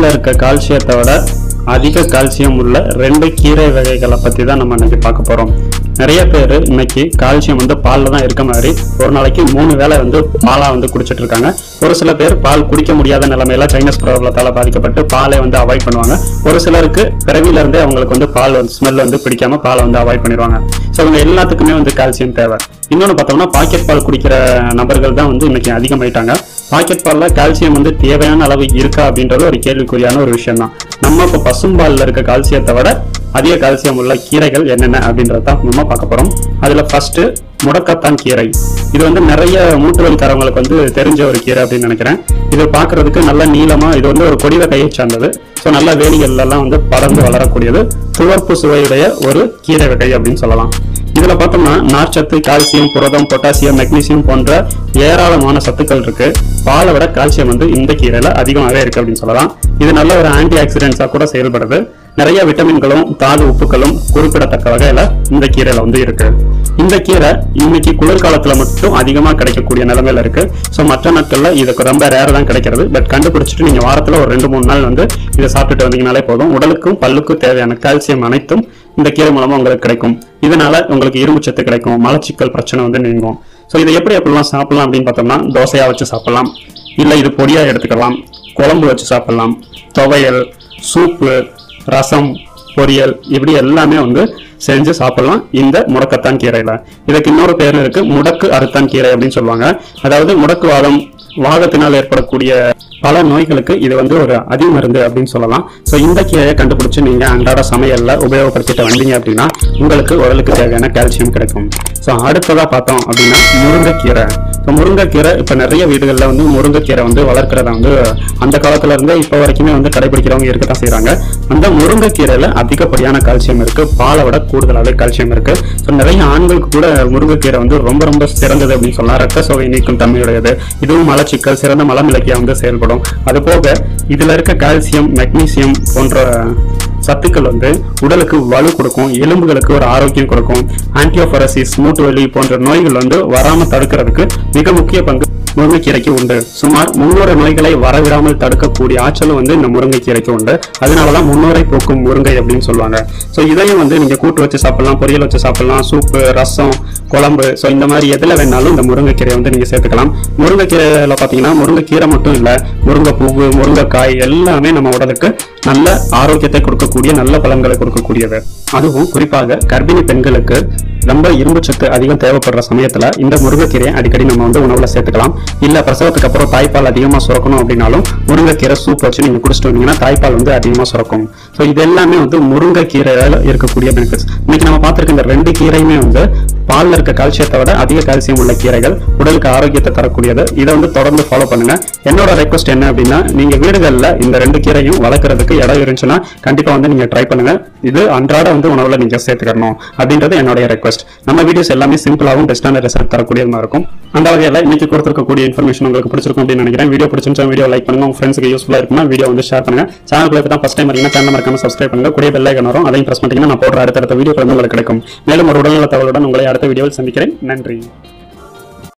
பாலில் இருக்க கால்சியத்தை விட அதிக கால்சியம் உள்ள ரெண்டு கீரை வகைகளை பற்றி தான் நம்ம இன்னைக்கு பார்க்க போகிறோம் நிறைய பேர் இன்னைக்கு கால்சியம் வந்து பாலில் தான் இருக்க மாதிரி ஒரு நாளைக்கு மூணு வேளை வந்து பாலாக வந்து குடிச்சிட்டு இருக்காங்க ஒரு சில பேர் பால் குடிக்க முடியாத நிலைமையில சைனஸ் ப்ராப்ளத்தால் பாதிக்கப்பட்டு பாலை வந்து அவாய்ட் பண்ணுவாங்க ஒரு சிலருக்கு பிறவில இருந்தே அவங்களுக்கு வந்து பால் வந்து ஸ்மெல் வந்து பிடிக்காம பாலை வந்து அவாய்ட் பண்ணிடுவாங்க ஸோ அவங்க எல்லாத்துக்குமே வந்து கால்சியம் தேவை இன்னொன்று பார்த்தோம்னா பாக்கெட் பால் குடிக்கிற நபர்கள் தான் வந்து இன்னைக்கு அதிகமாயிட்டாங்க பாக்கெட் பால்ல கால்சியம் வந்து தேவையான அளவு இருக்கா அப்படின்றது ஒரு கேள்விக்குறியான ஒரு விஷயம் தான் நம்ம இப்போ பசும்பால்ல இருக்க கால்சியத்தை விட அதிக கால்சியம் உள்ள கீரைகள் என்னென்ன அப்படின்றத தான் நம்ம பார்க்க போறோம் அதுல ஃபர்ஸ்ட் முடக்கத்தான் கீரை இது வந்து நிறைய மூட்டுவல்காரங்களுக்கு வந்து தெரிஞ்ச ஒரு கீரை அப்படின்னு நினைக்கிறேன் இது பார்க்கிறதுக்கு நல்ல நீளமா இது வந்து ஒரு கொடி வகையை சார்ந்தது ஸோ நல்ல வேலிகள்ல எல்லாம் வந்து பறந்து வளரக்கூடியது துவர்ப்பு சுவையுடைய ஒரு கீரை வகை அப்படின்னு சொல்லலாம் இதுல பார்த்தோம்னா நார்ச்சத்து கால்சியம் புரதம் பொட்டாசியம் மெக்னீசியம் போன்ற ஏராளமான சத்துக்கள் இருக்கு பாலை விட கால்சியம் வந்து இந்த கீரையில அதிகமாகவே இருக்கு அப்படின்னு சொல்லலாம் இது நல்ல ஒரு ஆன்டி ஆக்சிடென்ட்ஸா கூட செயல்படுது நிறைய விட்டமின்களும் தாது உப்புகளும் குறிப்பிடத்தக்க வகையில இந்த கீரையில வந்து இருக்கு இந்த கீரை இன்னைக்கு குளிர்காலத்துல மட்டும் அதிகமா கிடைக்கக்கூடிய நிலைமையில இருக்கு ஸோ மற்ற நாட்கள்ல இதுக்கு ரொம்ப ரேர் தான் கிடைக்கிறது பட் கண்டுபிடிச்சிட்டு நீங்க வாரத்துல ஒரு ரெண்டு மூணு நாள் வந்து இதை சாப்பிட்டுட்டு வந்தீங்கனாலே போதும் உடலுக்கும் பல்லுக்கும் தேவையான கால்சியம் அனைத்தும் இந்த கீரை மூலமா உங்களுக்கு கிடைக்கும் இதனால உங்களுக்கு இரும்பு சத்து கிடைக்கும் மலச்சிக்கல் பிரச்சனை வந்து நீங்கும் ஸோ இதை எப்படி எப்படிலாம் சாப்பிடலாம் அப்படின்னு பார்த்தோம்னா தோசையா வச்சு சாப்பிடலாம் இல்லை இது பொடியா எடுத்துக்கலாம் குழம்பு வச்சு சாப்பிடலாம் துவையல் சூப்பு ரசம் பொரியல் இப்படி எல்லாமே வந்து செஞ்சு சாப்பிடலாம் இந்த முடக்கத்தான் கீரையில இதுக்கு இன்னொரு பேர் இருக்கு முடக்கு அறுத்தான் கீரை அப்படின்னு சொல்லுவாங்க அதாவது முடக்குவாதம் வாதத்தினால் ஏற்படக்கூடிய பல நோய்களுக்கு இது வந்து ஒரு அதிமருந்து அப்படின்னு சொல்லலாம் ஸோ இந்த கீரையை கண்டுபிடிச்சு நீங்க அன்றாட சமையல்ல உபயோகப்படுத்திட்டு வந்தீங்க அப்படின்னா உங்களுக்கு உடலுக்கு தேவையான கால்சியம் கிடைக்கும் ஸோ அடுத்ததா பார்த்தோம் அப்படின்னா முருங்கைக்கீரை ஸோ முருங்கைக்கீரை இப்போ நிறைய வீடுகளில் வந்து முருங்கைக்கீரை வந்து வளர்க்குறத வந்து அந்த காலத்துல இருந்தே இப்போ வரைக்குமே வந்து கடைபிடிக்கிறவங்க இருக்க தான் செய்கிறாங்க அந்த முருங்கைக்கீரையில அதிகப்படியான கால்சியம் இருக்கு பாலை விட கூடுதலாகவே கால்சியம் இருக்கு ஸோ நிறைய ஆண்களுக்கு கூட முருங்கைக்கீரை வந்து ரொம்ப ரொம்ப சிறந்தது அப்படின்னு சொல்லலாம் ரத்த சோகை நீக்கும் தன்மையுடையது இதுவும் மலச்சிக்கல் சிறந்த மலமிளக்கியா வந்து செயல்படும் அது போக இதுல இருக்க கால்சியம் மெக்னீசியம் போன்ற சத்துக்கள் வந்து உடலுக்கு வலு கொடுக்கும் எலும்புகளுக்கு ஒரு ஆரோக்கியம் கொடுக்கும் ஆன்டியோபரசிஸ் மூட்டு வலி போன்ற நோய்கள் வந்து வராம தடுக்கிறதுக்கு மிக முக்கிய பங்கு முருங்கைக்கீரைக்கு உண்டு சுமார் முன்னூறு நோய்களை வரவிடாமல் தடுக்கக்கூடிய ஆற்றலும் வந்து இந்த முருங்கைக்கீரைக்கு உண்டு அதனாலதான் முன்னோரை போக்கும் முருங்கை அப்படின்னு சொல்லுவாங்க ஸோ இதையும் வந்து நீங்க கூட்டு வச்சு சாப்பிடலாம் பொரியல் வச்சு சாப்பிடலாம் சூப்பு ரசம் குழம்பு ஸோ இந்த மாதிரி எதுல வேணாலும் இந்த முருங்கைக்கீரையை வந்து நீங்க சேர்த்துக்கலாம் முருங்கைக்கீரையில பாத்தீங்கன்னா முருங்கைக்கீரை மட்டும் இல்ல முருங்கைப்பூவு முருங்கைக்காய் எல்லாமே நம்ம உடலுக்கு நல்ல ஆரோக்கியத்தை கொடுக்கக்கூடிய நல்ல பலன்களை கொடுக்கக்கூடியது அதுவும் குறிப்பாக கர்ப்பிணி பெண்களுக்கு ரொம்ப இரும்பு சத்து அதிகம் தேவைப்படுற சமயத்துல இந்த முருங்கைக்கீரையை அடிக்கடி நம்ம வந்து உணவுல சேர்த்துக்கலாம் இல்ல பிரசவத்துக்கு அப்புறம் தாய்ப்பால் அதிகமா சுரக்கணும் அப்படின்னாலும் முருங்கைக்கீரை சூப் வச்சு நீங்க குடிச்சிட்டு வந்தீங்கன்னா தாய்ப்பால் வந்து அதிகமா சுரக்கும் ஸோ இது எல்லாமே வந்து முருங்கைக்கீரையில இருக்கக்கூடிய பெனிஃபிட்ஸ் இன்னைக்கு நம்ம பார்த்திருக்க இந்த ரெண்டு கீரையுமே வந்து பால்ல இருக்க கால்சியத்தை விட அதிக கால்சியம் உள்ள கீரைகள் உடலுக்கு ஆரோக்கியத்தை தரக்கூடியது இதை வந்து தொடர்ந்து ஃபாலோ பண்ணுங்க என்னோட ரெக்வஸ்ட் என்ன அப்படின்னா நீங்க வீடுகள்ல இந்த ரெண்டு கீரையும் வளர்க்கறதுக்கு இடம் இருந்துச்சுன்னா கண்டிப்பா வந்து நீங்க ட்ரை பண்ணுங்க இது அன்றாட வந்து உணவுல நீங்க சேர்த்துக்கணும் அப்படின்றது என்னுடைய ரெக்வஸ்ட் நம்ம வீடியோஸ் எல்லாமே சிம்பிளாகவும் பெஸ்டான ரிசல்ட் தரக்கூடியதா இருக்கும் அந்த வகையில இன்னைக்கு கொடுத்துருக்கக்கூடிய இன்ஃபர்மேஷன் உங்களுக்கு பிடிச்சிருக்கும் அப்படின்னு நினைக்கிறேன் வீடியோ பிடிச்சிருந்தா வீடியோ லைக் பண்ணுங்க உங்க ஃப்ரெண்ட்ஸ்க்கு யூஸ்ஃபுல்லா இருக்குன்னா வீடியோ வந்து ஷேர் பண்ணுங்க சேனல் தான் ஃபர்ஸ்ட் டைம் வரீங்கன்னா சேனல் மறக்காம சப்ஸ்கிரைப் பண்ணுங்க கூடிய பெல் ஐக்கன் வரும் அதையும் பிரஸ் பண்ணிட்டீங்கன்னா நான் போடுற அடுத்தடுத்த வீடியோ உங்களுக்கு கிடைக்கும் மேலும் ஒரு உடல்நல தகவலுடன் உங்களை அடுத்த வீடியோவில் சந்திக்கிறேன் நன்றி